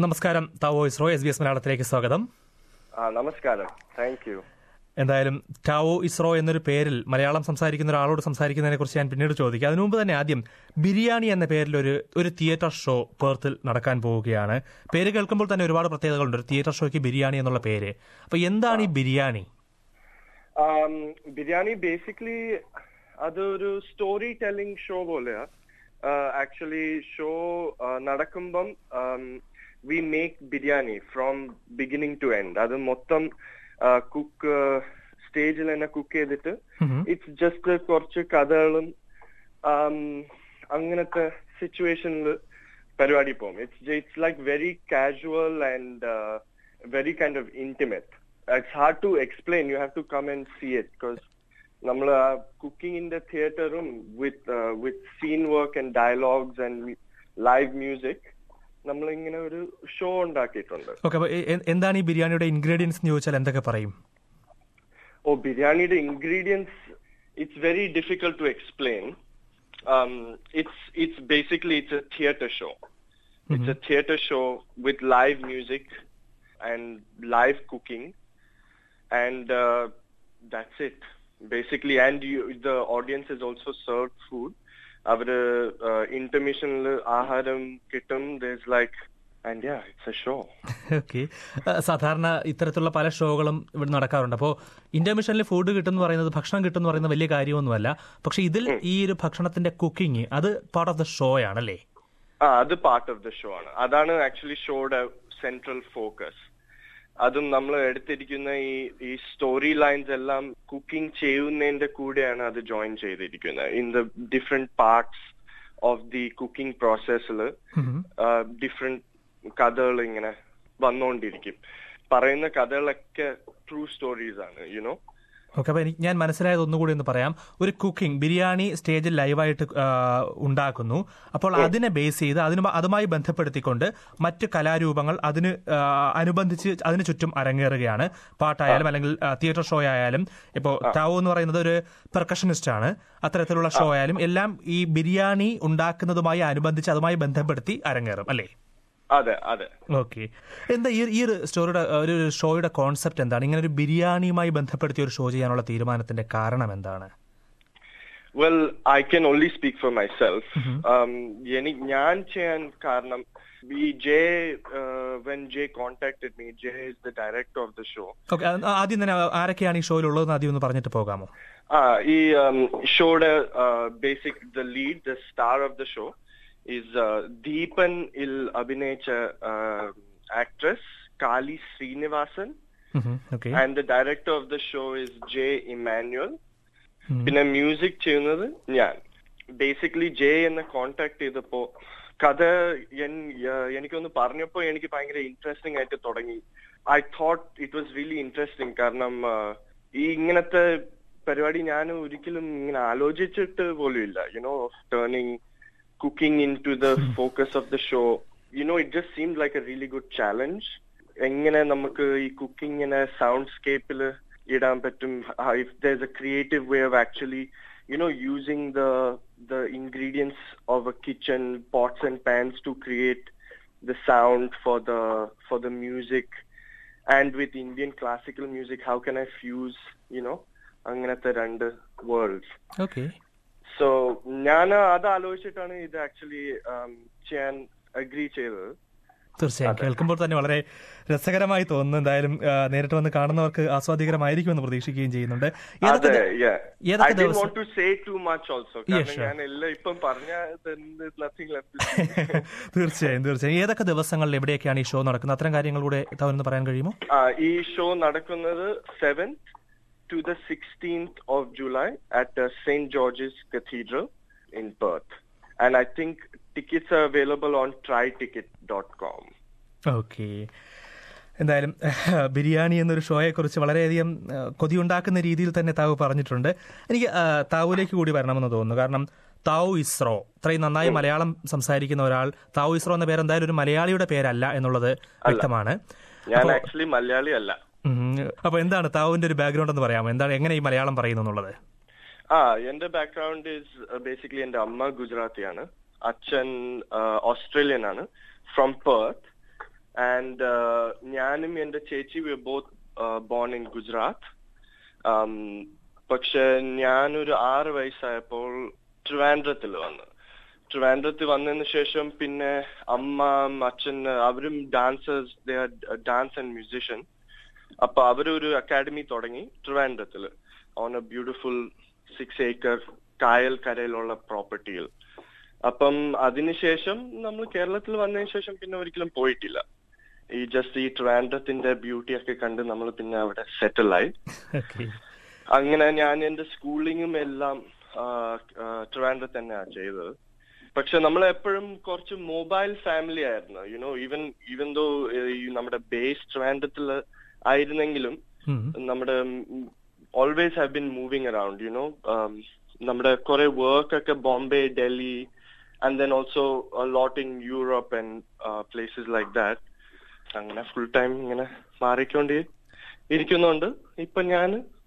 നമസ്കാരം Tao Isro S B S മലയാളത്തിലേക്ക് സ്വാഗതം ആ നമസ്കാരം താങ്ക് യു എന്തായാലും ടാവോ ഇസ്രോ എന്നൊരു പേരിൽ മലയാളം സംസാരിക്കുന്ന ഒരാളോട് സംസാരിക്കുന്നതിനെ കുറിച്ച് ഞാൻ പിന്നീട് ചോദിക്കാം അതിനു മുമ്പ് തന്നെ ആദ്യം ബിരിയാണി എന്ന പേരിൽ ഒരു ഒരു തിയേറ്റർ ഷോ പേർത്തിൽ നടക്കാൻ പോവുകയാണ് പേര് കേൾക്കുമ്പോൾ തന്നെ ഒരുപാട് പ്രത്യേകതകളുണ്ട് ഒരു തിയേറ്റർ ഷോയ്ക്ക് ബിരിയാണി എന്നുള്ള പേര് അപ്പൊ എന്താണ് ഈ ബിരിയാണി ബിരിയാണി ബേസിക്കലി അതൊരു സ്റ്റോറി ടെല്ലിംഗ് ഷോ പോലെയാ ആക്ച്വലി ഷോ നടക്കുമ്പം we make biryani from beginning to end അത് മൊത്തം കുക്ക് സ്റ്റേജിൽ തന്നെ കുക്ക് ചെയ്തിട്ട് ഇറ്റ്സ് ജസ്റ്റ് കുറച്ച് കഥകളും um, അങ്ങനത്തെ സിറ്റുവേഷനിൽ പരിപാടി പോകും it's it's like very casual and very kind of intimate it's hard to explain you have to come and see it because നമ്മൾ ആ കുക്കിങ്ങിന്റെ തിയേറ്ററും with with scene work and dialogues and live music നമ്മൾ ഇങ്ങനെ ഒരു show ഉണ്ടാക്കിയിട്ടുണ്ട് okay അപ്പൊ A- A- എന്താണ് ഈ ബിരിയാണിയുടെ ഇൻഗ്രീഡിയൻസ് എന്ന് ചോദിച്ചാൽ എന്തൊക്കെ പറയും ഓ ബിരിയാണിയുടെ ingredients it's very difficult to explain it's it's basically it's a theatre show it's a theatre show with live music and live cooking and that's it basically and the audience is also serve food അവര് ഇന്റർമിഷനിൽ ആഹാരം കിട്ടും thus like and yeah it's a show okay സാധാരണ ഇത്തരത്തിലുള്ള പല ഷോകളും ഇവിടെ നടക്കാറുണ്ട് അപ്പോൾ ഇന്റർമിഷനിൽ ഫുഡ് കിട്ടും എന്ന് പറയുന്നത് ഭക്ഷണം കിട്ടും എന്ന് പറയുന്നത് വലിയ കാര്യമൊന്നുമല്ല പക്ഷെ ഇതിൽ ഈ ഒരു ഭക്ഷണത്തിന്റെ കുക്കിംഗ് അത് പാർട്ട് ഓഫ് ദ ഷോ ആണല്ലേ ആ അത് പാർട്ട് ഓഫ് ദ ഷോ ആണ് അതാണ് ആക്ച്വലി ഷോയുടെ സെൻട്രൽ ഫോക്കസ് അതും നമ്മൾ എടുത്തിരിക്കുന്ന ഈ ഈ സ്റ്റോറി ലൈൻസ് എല്ലാം കുക്കിംഗ് ചെയ്യുന്നതിന്റെ കൂടെയാണ് അത് ജോയിൻ ചെയ്തിരിക്കുന്നത് in the different parts of the cooking പ്രോസസ്സിൽ ഡിഫറെന്റ് കഥകൾ ഇങ്ങനെ വന്നുകൊണ്ടിരിക്കും പറയുന്ന കഥകളൊക്കെ ട്രൂ സ്റ്റോറീസ് ആണ് യുനോ ഓക്കെ അപ്പൊ എനിക്ക് ഞാൻ മനസ്സിലായത് ഒന്നുകൂടി ഒന്ന് പറയാം ഒരു കുക്കിംഗ് ബിരിയാണി സ്റ്റേജിൽ ലൈവായിട്ട് ആ, ഉണ്ടാക്കുന്നു അപ്പോൾ അതിനെ ബേസ് ചെയ്ത് അതിന് അതുമായി ബന്ധപ്പെടുത്തിക്കൊണ്ട് മറ്റ് കലാരൂപങ്ങൾ അതിന് ആ, അനുബന്ധിച്ച് അതിന് ചുറ്റും അരങ്ങേറുകയാണ് പാട്ടായാലും അല്ലെങ്കിൽ ആ, തിയേറ്റർ ഷോ ആയാലും ഇപ്പോൾ ടാവോ എന്ന് പറയുന്നത് ഒരു പെർക്കഷനിസ്റ്റ് ആണ് അത്തരത്തിലുള്ള ഷോ ആയാലും എല്ലാം ഈ ബിരിയാണി ഉണ്ടാക്കുന്നതുമായി അനുബന്ധിച്ച് അതുമായി ബന്ധപ്പെടുത്തി അരങ്ങേറും അല്ലേ അതെ അതെ ഓക്കെ എന്താ ഈ ഈ ഒരു സ്റ്റോറിയുടെ ഒരു ഒരു ഷോയുടെ കോൺസെപ്റ്റ് എന്താണ് ഇങ്ങനെ ഒരു ബിരിയാണിയുമായി ബന്ധപ്പെടുത്തി ഒരു ഷോ ചെയ്യാനുള്ള തീരുമാനത്തിന്റെ കാരണം എന്താണ് well I can only speak for myself എനിക്ക് ഞാൻ ചെയ്യാൻ കാരണം ഈ J when J contacted me J is the director of the show okay ആദ്യം തന്നെ ആരൊക്കെയാണ് ഈ ഷോയിലുള്ളതെന്ന് ആദ്യം ഒന്ന് പറഞ്ഞിട്ട് പോകാമോ ആ ഈ ഷോയുടെ basic the lead the star of the show is Dheepan ഇൽ അഭിനയിച്ച actress Kali Srinivasan okay and the director of the show is J Emmanuel പിന്നെ മ്യൂസിക് ചെയ്യുന്നത് ഞാൻ ബേസിക്കലി ജെ എന്നെ കോണ്ടാക്ട് ചെയ്തപ്പോ കഥ എൻ- ഏഹ് എനിക്കൊന്ന് പറഞ്ഞപ്പോ എനിക്ക് ഭയങ്കര ഇൻട്രസ്റ്റിംഗ് ആയിട്ട് തുടങ്ങി I thought it was really interesting കാരണം ആഹ്, ഈ ഇങ്ങനത്തെ പരിപാടി ഞാൻ ഒരിക്കലും ഇങ്ങനെ ആലോചിച്ചിട്ട് പോലും ഇല്ല you know turning cooking into the focus of the show you know it just seemed like a really good challenge എങ്ങനെ നമുക്ക് ഈ കുക്കിങ്ങിനെ സൗണ്ട് സ്കേപ്പിൽ ഇടാൻ പറ്റും if there's a creative way of actually you know using the the ingredients of a kitchen pots and pans to create the sound for the for the music and with indian classical music how can i fuse you know അങ്ങനത്തെ രണ്ട് worlds okay so ഞാൻ അത് ആലോചിച്ചിട്ടാണ് ഇത് actually ചെയ്യാൻ agri ചെയ്തത് തീർച്ചയായും കേൾക്കുമ്പോൾ തന്നെ വളരെ രസകരമായി തോന്നുന്നു എന്തായാലും ആ, നേരിട്ട് വന്ന് കാണുന്നവർക്ക് ആസ്വാദികരമായിരിക്കുമെന്ന് പ്രതീക്ഷിക്കുകയും ചെയ്യുന്നുണ്ട് ഏതൊക്കെ അതെ ദി- yeah. ഏതൊക്കെ I didn't ദിവസം- want to say too much also. Yeah, കാരണം sure. ഞാൻ എല്ലാം ഇപ്പം പറഞ്ഞ nothing left to say. തീർച്ചയായും തീർച്ചയായും ഏതൊക്കെ ദിവസങ്ങളിൽ എവിടെയൊക്കെയാണ് ഈ ഷോ നടക്കുന്നത് അത്തരം കാര്യങ്ങൾ കൂടെ തവനൊന്ന് പറയാൻ കഴിയുമോ ആ, ഈ ഷോ നടക്കുന്നത് seventh to the sixteenth of July at Saint George's cathedral in Perth and I think tickets are available on try ticket dot com okay എന്തായാലും ബിരിയാണി എന്നൊരു ഷോയെക്കുറിച്ച് വളരെയധികം ആ, കൊതിയുണ്ടാക്കുന്ന രീതിയിൽ തന്നെ താവ് പറഞ്ഞിട്ടുണ്ട് എനിക്ക് ആ, താവൂലേക്ക് കൂടി വരണമെന്ന് തോന്നുന്നു കാരണം താവു ഇസ്രോ ഇത്രയും നന്നായി മലയാളം സംസാരിക്കുന്ന ഒരാൾ താവു ഇസ്രോ എന്ന പേര് എന്തായാലും ഒരു മലയാളിയുടെ പേരല്ല എന്നുള്ളത് വ്യക്തമാണ് ഞാൻ ആക്ച്വലി മലയാളി അല്ല ഉം. അപ്പൊ എന്താണ് താവുവിന്റെ ഒരു ബാക്ക്ഗ്രൗണ്ട് എന്ന് പറയാമോ എന്താണ് എങ്ങനെ ഈ മലയാളം പറയുന്നു എന്നുള്ളത് ആ എന്റെ ബാക്ക്ഗ്രൗണ്ട് ഇസ് ബേസിക്കലി എന്റെ അമ്മ ഗുജറാത്തിയാണ് അച്ഛൻ ഓസ്ട്രേലിയൻ ആണ് ഫ്രം പെർത്ത് ആൻഡ് ഞാനും എന്റെ ചേച്ചി we both born in Gujarat പക്ഷെ ഞാനൊരു ആറ് വയസ്സായപ്പോൾ ട്രിവാൻഡ്രത്തിൽ വന്നു ട്രിവാൻഡ്രത്തിൽ വന്നതിന് ശേഷം പിന്നെ അമ്മ അച്ഛൻ അവരും ഡാൻസേഴ്സ് ഡാൻസ് ആൻഡ് മ്യൂസിഷ്യൻ അപ്പൊ അവരൊരു അക്കാഡമി തുടങ്ങി ട്രിവാൻഡ്രത്തിൽ on a beautiful six acre കായൽ കരയിലുള്ള പ്രോപ്പർട്ടിയിൽ അപ്പം അതിനുശേഷം നമ്മൾ കേരളത്തിൽ വന്നതിന് ശേഷം പിന്നെ ഒരിക്കലും പോയിട്ടില്ല ഈ ജസ്റ്റ് ഈ ട്രിവാൻഡ്രത്തിന്റെ ബ്യൂട്ടി ഒക്കെ കണ്ട് നമ്മൾ പിന്നെ അവിടെ സെറ്റിൽ ആയി ഓക്കെ അങ്ങനെ ഞാൻ എന്റെ സ്കൂളിങ്ങും എല്ലാം ട്രിവാൻഡ്രത്ത് തന്നെയാണ് ചെയ്തത് പക്ഷെ നമ്മൾ എപ്പോഴും കുറച്ച് മൊബൈൽ ഫാമിലി ആയിരുന്നു യുനോ ഈവൻ ഈവൻ ദോ ഈ നമ്മുടെ ബേസ് ട്രിവാൻഡ്രത്തിൽ ആയിരുന്നെങ്കിലും നമ്മുടെ always have been moving around you know നമ്മുടെ കുറെ വർക്ക് ഒക്കെ Bombay Delhi and then also lot in Europe and places like that അങ്ങനെ ഫുൾ ടൈം ഇങ്ങനെ മാറിക്കൊണ്ട് ഇരിക്കുന്നുണ്ട് ഇപ്പൊ ഞാൻ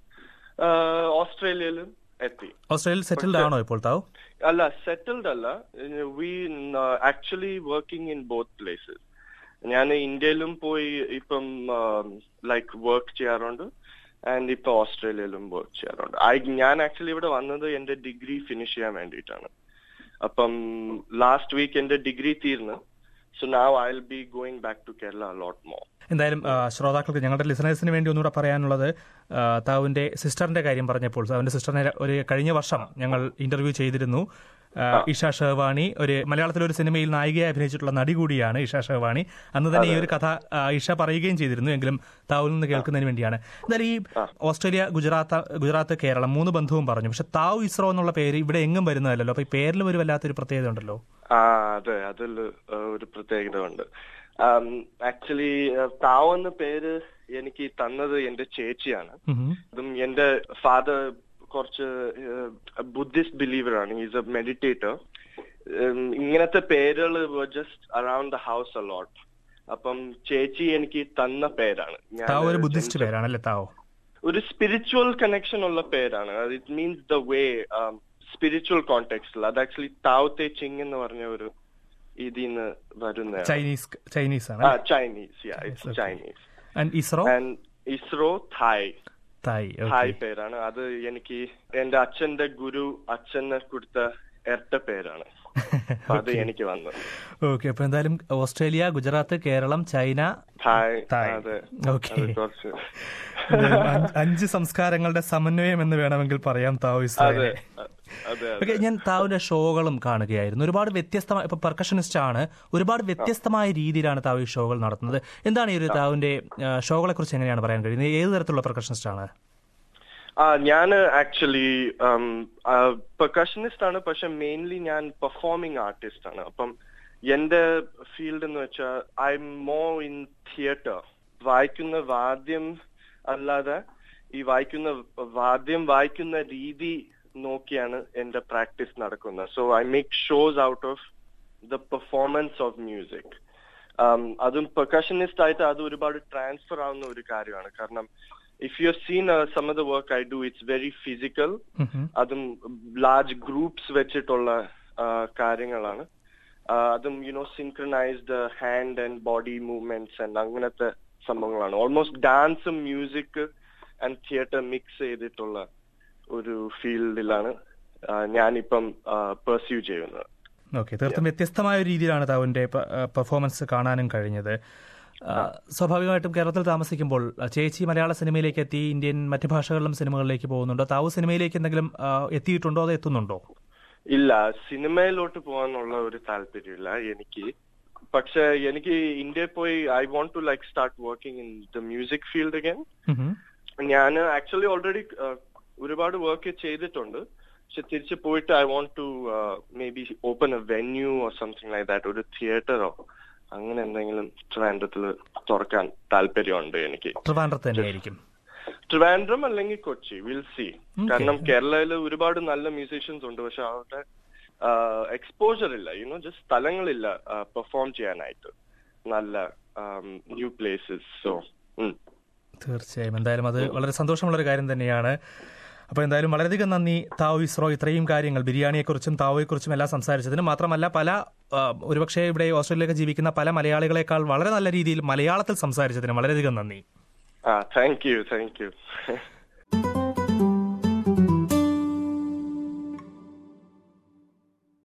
ഓസ്ട്രേലിയയിലും എത്തി ഓസ്ട്രേലിയയിൽ സെറ്റിൽഡ് ആണോ ഇപ്പോൾ താവ് അല്ല സെറ്റിൽഡ് അല്ല we actually working in both places ഞാൻ ഇന്ത്യയിലും പോയി ഇപ്പം ലൈക്ക് വർക്ക് ചെയ്യാറുണ്ട് ആൻഡ് ഇപ്പൊ ഓസ്ട്രേലിയയിലും വർക്ക് ചെയ്യാറുണ്ട് ഐ ഞാൻ ആക്ച്വലി ഇവിടെ വന്നത് എന്റെ ഡിഗ്രി ഫിനിഷ് ചെയ്യാൻ വേണ്ടിയിട്ടാണ് അപ്പം ലാസ്റ്റ് വീക്ക് എന്റെ ഡിഗ്രി തീർന്ന് so now I will be going back to Kerala lot more എന്തായാലും ആ, ശ്രോതാക്കൾക്ക് ഞങ്ങളുടെ ലിസണേഴ്സിന് വേണ്ടി ഒന്നുകൂടെ പറയാനുള്ളത് ആ, താവിന്റെ സിസ്റ്ററിന്റെ കാര്യം പറഞ്ഞപ്പോൾ താവിന്റെ സിസ്റ്ററിനെ ഒരു കഴിഞ്ഞ വർഷം ഞങ്ങൾ ഇന്റർവ്യൂ ചെയ്തിരുന്നു ആ, ഇഷ ഷെഹവാണി ഒരു മലയാളത്തിലെ ഒരു സിനിമയിൽ നായികയായി അഭിനയിച്ചിട്ടുള്ള നടി കൂടിയാണ് ഇഷ ഷെഹവാണി അന്ന് തന്നെ ഈ ഒരു കഥ ആ, ഇഷ പറയുകയും ചെയ്തിരുന്നു എങ്കിലും താവിൽ നിന്ന് കേൾക്കുന്നതിന് വേണ്ടിയാണ് എന്തായാലും ഈ ഓസ്ട്രേലിയ ഗുജറാത്ത് ഗുജറാത്ത് കേരളം മൂന്ന് ബന്ധവും പറഞ്ഞു പക്ഷെ താവ് ഇസ്രോ എന്നുള്ള പേര് ഇവിടെ എങ്ങും വരുന്നതല്ലല്ലോ അപ്പൊ ഈ പേരിൽ ഒരു വല്ലാത്തൊരു പ്രത്യേകത ഉണ്ടല്ലോ ആ അതെ അതിൽ ഒരു പ്രത്യേകത ഉണ്ട് ആക്ച്വലി താവ് എന്ന പേര് എനിക്ക് തന്നത് എന്റെ ചേച്ചിയാണ് ഉം. അതും എന്റെ ഫാദർ കുറച്ച് ബുദ്ധിസ്റ്റ് ബിലീവർ ആണ് ഈസ് എ മെഡിറ്റേറ്റർ ഇങ്ങനത്തെ പേരുകൾ just around the house a lot അപ്പം ചേച്ചി എനിക്ക് തന്ന പേരാണ് ഞാൻ താവ് ഒരു ബുദ്ധിസ്റ്റ് പേരാണല്ലേ താവോ ഒരു സ്പിരിച്വൽ കണക്ഷൻ ഉള്ള പേരാണ് it means the way spiritual കോണ്ടെക്സ്റ്റിൽ അത് ആക്ച്വലി താവ് തേ ചിങ് എന്ന് പറഞ്ഞ ഒരു ഇതിന്ന് വരുന്ന ചൈനീസ് ചൈനീസ് ആണ് ആ Chinese yeah it's Chinese and Isro and Isro Thai Thai Thai പേരാണ് അത് എനിക്ക് എന്റെ അച്ഛന്റെ ഗുരു അച്ഛന് കൊടുത്ത ഇരട്ട പേരാണ് അപ്പൊ അത് എനിക്ക് വന്നത് ഓക്കെ അപ്പൊ എന്തായാലും Australia Gujarat Keralam China Thai Thai. അതെ Okay. അത് കുറച്ച് എന്തായാലും അഞ്ച് അഞ്ച് സംസ്കാരങ്ങളുടെ സമന്വയം എന്ന് വേണമെങ്കിൽ പറയാം താവ് അതെ ഇസ്രായേലെ അതെ ഓക്കെ ഞാൻ താവിന്റെ ഷോകളും കാണുകയായിരുന്നു ഒരുപാട് വ്യത്യസ്തമായ ഇപ്പൊ പെർക്കഷനിസ്റ്റ് ആണ് ഒരുപാട് വ്യത്യസ്തമായ രീതിയിലാണ് താവ് ഈ ഷോകൾ നടത്തുന്നത് എന്താണ് ഈ ഒരു താവിന്റെ ഷോകളെ കുറിച്ച് എങ്ങനെയാണ് പറയാൻ കഴിയുന്നത് ഏത് തരത്തിലുള്ള പെർക്കഷനിസ്റ്റ് ആണ് ആ ഞാൻ ആക്ച്വലി പെർക്കഷനിസ്റ്റ് ആണ് പക്ഷെ മെയിൻലി ഞാൻ പെർഫോമിംഗ് ആർട്ടിസ്റ്റ് ആണ് അപ്പം എന്റെ ഫീൽഡ് എന്ന് വെച്ചാൽ I'm more in theatre വായിക്കുന്ന വാദ്യം അല്ലാതെ ഈ വായിക്കുന്ന വാദ്യം വായിക്കുന്ന രീതി നോക്കിയാണ് എന്റെ പ്രാക്ടീസ് നടക്കുന്നത് so I make shows out of the performance of music അതും പെർക്കഷനിസ്റ്റ് ആയിട്ട് അത് ഒരുപാട് ട്രാൻസ്ഫർ ആവുന്ന ഒരു കാര്യമാണ് കാരണം if you seen some of the work I do it's very physical അതും ലാർജ് ഗ്രൂപ്പ്സ് വെച്ചിട്ടുള്ള ആ, കാര്യങ്ങളാണ് ആ, അതും you know synchronised hand and body movements and അങ്ങനത്തെ സംഭവങ്ങളാണ് ഓൾമോസ്റ്റ് ഡാൻസും മ്യൂസിക് ആൻഡ് തിയേറ്റർ മിക്സ് ചെയ്തിട്ടുള്ള ഒരു ഫീൽഡിലാണ് ഞാനിപ്പം പെർസ്യൂ ചെയ്യുന്നത് ഓക്കെ തീർത്തും വ്യത്യസ്തമായ ഒരു രീതിയിലാണ് താവിന്റെ പെർഫോമൻസ് കാണാനും കഴിഞ്ഞത് ആ, സ്വാഭാവികമായിട്ടും കേരളത്തിൽ താമസിക്കുമ്പോൾ ആ, ചേച്ചി മലയാള സിനിമയിലേക്ക് എത്തി ഇന്ത്യൻ മറ്റു ഭാഷകളിലും സിനിമകളിലേക്ക് പോകുന്നുണ്ടോ താവ് സിനിമയിലേക്ക് എന്തെങ്കിലും ആ, എത്തിയിട്ടുണ്ടോ അതോ എത്തുന്നുണ്ടോ ഇല്ല സിനിമയിലോട്ട് പോകാനുള്ള ഒരു താല്പര്യമില്ല എനിക്ക് പക്ഷെ എനിക്ക് ഇന്ത്യയിൽ പോയി I want to like start working in the music field again um. ഞാൻ ആക്ച്വലി ഓൾറെഡി ഒരുപാട് വർക്ക് ചെയ്തിട്ടുണ്ട് പക്ഷെ തിരിച്ച് പോയിട്ട് I want to maybe open a venue or something like that ഒരു തിയേറ്ററോ അങ്ങനെ എന്തെങ്കിലും ട്രിവാൻഡ്രത്തിൽ തുറക്കാൻ താല്പര്യമുണ്ട് എനിക്ക് ട്രിവാൻഡ്രത്ത് തന്നെയായിരിക്കും ട്രിവാൻഡ്രം അല്ലെങ്കിൽ കൊച്ചി വിൽ സി കാരണം കേരളയിൽ ഒരുപാട് നല്ല മ്യൂസീഷ്യൻസ് ഉണ്ട് പക്ഷെ അവരുടെ എക്സ്പോജർ ഇല്ല യുനോ ജസ്റ്റ് സ്ഥലങ്ങളില്ല പെർഫോം ചെയ്യാനായിട്ട് നല്ല ന്യൂ പ്ലേസസ് സോ തീർച്ചയായും എന്തായാലും അത് വളരെ സന്തോഷമുള്ള ഒരു കാര്യം തന്നെയാണ് അപ്പോൾ എന്തായാലും വളരെയധികം നന്ദി താവ് ഇസ്രോ ഇത്രയും കാര്യങ്ങൾ ബിരിയാണിയെക്കുറിച്ചും താവയെക്കുറിച്ചും എല്ലാം സംസാരിച്ചതിന് മാത്രമല്ല പല ആ, ഒരുപക്ഷെ ഇവിടെ ഓസ്ട്രേലിയയിലൊക്കെ ജീവിക്കുന്ന പല മലയാളികളെക്കാൾ വളരെ നല്ല രീതിയിൽ മലയാളത്തിൽ സംസാരിച്ചതിന് വളരെയധികം നന്ദി ആ താങ്ക് യു താങ്ക് യു